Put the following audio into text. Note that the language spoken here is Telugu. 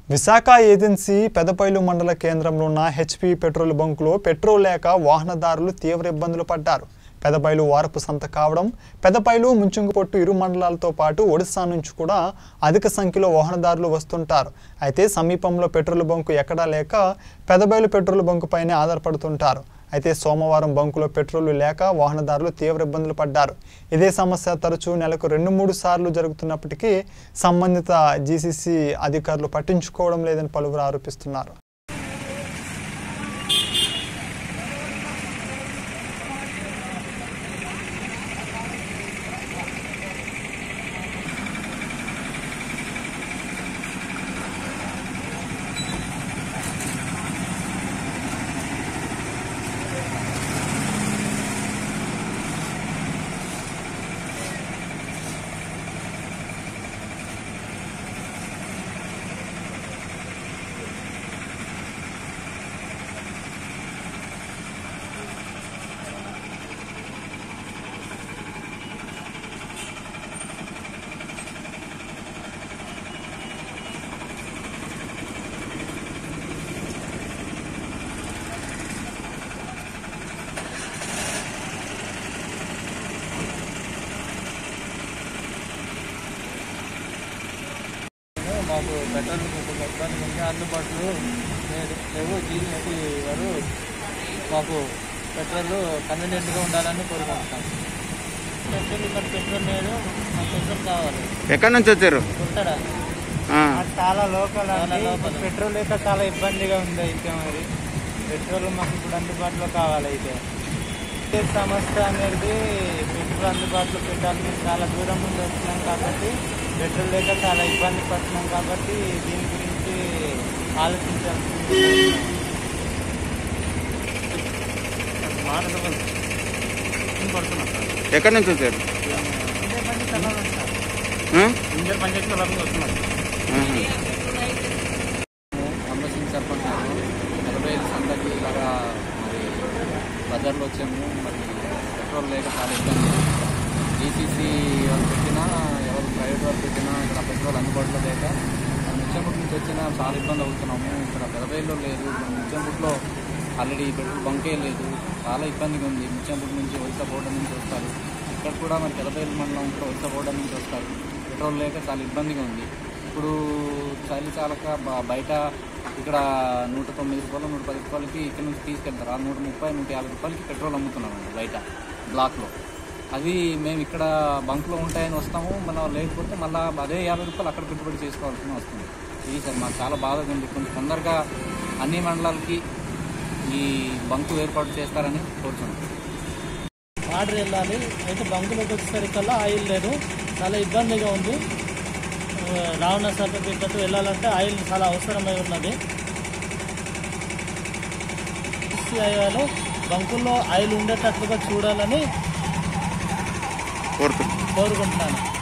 విశాఖ ఏజెన్సీ పెదపైలు మండల కేంద్రంలో ఉన్న హెచ్పి పెట్రోల్ బంకులో పెట్రోల్ లేక వాహనదారులు తీవ్ర ఇబ్బందులు పడ్డారు పెదపైలు వారపు సంత కావడం పెదపైలు ముంచుంగుపొట్టు ఇరు మండలాలతో పాటు ఒడిశా నుంచి కూడా అధిక సంఖ్యలో వాహనదారులు వస్తుంటారు అయితే సమీపంలో పెట్రోల్ బంకు ఎక్కడా లేక పెదబైలు పెట్రోల్ బంకు పైనే ఆధారపడుతుంటారు అయితే సోమవారం బంకులో పెట్రోల్ లేక వాహనదారులు తీవ్ర ఇబ్బందులు పడ్డారు ఇదే సమస్య తరచూ నెలకు రెండు మూడు సార్లు జరుగుతున్నప్పటికీ సంబంధిత జీసీసీ అధికారులు పట్టించుకోవడం లేదని పలువురు ఆరోపిస్తున్నారు మాకు పెట్రోల్ మొత్తానికి ఇంకా అందుబాటులో లేదు లేవు జీఎస్టీ వారు మాకు పెట్రోల్ కన్వీనియంట్గా ఉండాలని కోరుకుంటున్నాం పెట్రోల్ ఇక్కడ పెట్రోల్ లేదు మాకు పెట్రోల్ కావాలి ఎక్కడి నుంచి వచ్చారు ఉంటారా ఆ, చాలా లోకల్ చాలా అండి. లోకల్. పెట్రోల్ అయితే చాలా ఇబ్బందిగా ఉంది అయితే మరి పెట్రోల్ మాకు ఇప్పుడు అందుబాటులో కావాలి అయితే ఇదే సంస్థ అనేది పెట్రోల్ అందుబాటులో పెట్టాలని చాలా దూరం నుండి వచ్చినాం కాబట్టి పెట్రోల్ లేక చాలా ఇబ్బంది పడుతున్నాం కాబట్టి దీని గురించి ఆలోచించాలి ఎక్కడి నుంచి వచ్చారు ఆ? ఆహా. అంబసింగ్ సర్పంచ్ గారు నలభై ఐదు సంతకి ఇలాగా మరి బజార్లో వచ్చాము మరి పెట్రోల్ లేక చాలా ఇబ్బంది ఈసీసీ వాళ్ళు పెట్టినా ఎవరు ప్రైవేట్ వాళ్ళు పెట్టినా ఇక్కడ పెట్రోల్ అందుబాటులో లేక ముచ్చంపుట్ నుంచి వచ్చినా చాలా ఇబ్బంది అవుతున్నాము ఇక్కడ పెదవేల్లో లేదు ముచ్చంపుట్లో ఆల్రెడీ పెట్రోల్ బంకే లేదు చాలా ఇబ్బందిగా ఉంది ముచ్చంపుట్ నుంచి ఒడిశా బోర్డర్ నుంచి వస్తారు ఇక్కడ కూడా మరి పెదవేలు మండలం కూడా ఒడిశా బోర్డర్ నుంచి వస్తారు పెట్రోల్ లేక చాలా ఇబ్బందిగా ఉంది ఇప్పుడు చలి చాలక బ- బయట ఇక్కడ నూట తొమ్మిది రూపాయలు నూట పది రూపాయలకి ఇక్కడ నుంచి తీసుకెళ్తారు ఆ నూట ముప్పై నూట యాభై రూపాయలకి పెట్రోల్ అమ్ముతున్నామండి బయట బ్లాక్లో అది మేము ఇక్కడ బంక్లో ఉంటాయని వస్తాము మనం లేకపోతే మళ్ళీ అదే యాభై రూపాయలు అక్కడ పెట్టుబడి చేసుకోవాల్సి వస్తుంది ఇది సార్ మాకు చాలా బాధగా ఉంది కొంచెం తొందరగా అన్ని మండలాలకి ఈ బంకు ఏర్పాటు చేస్తారని కోరుతున్నాం ఆర్డర్ వెళ్ళాలి అయితే బంకులోకి వచ్చేసరికల్లా ఆయిల్ లేదు చాలా ఇబ్బందిగా ఉంది ఆ, రావణ సర్టిఫికెట్ వెళ్ళాలంటే ఆయిల్ చాలా అవసరమై ఉన్నది సిఐలో బంకుల్లో ఆయిల్ ఉండేటట్లుగా చూడాలని కోరుతున్నాను కోరుకుంటున్నాను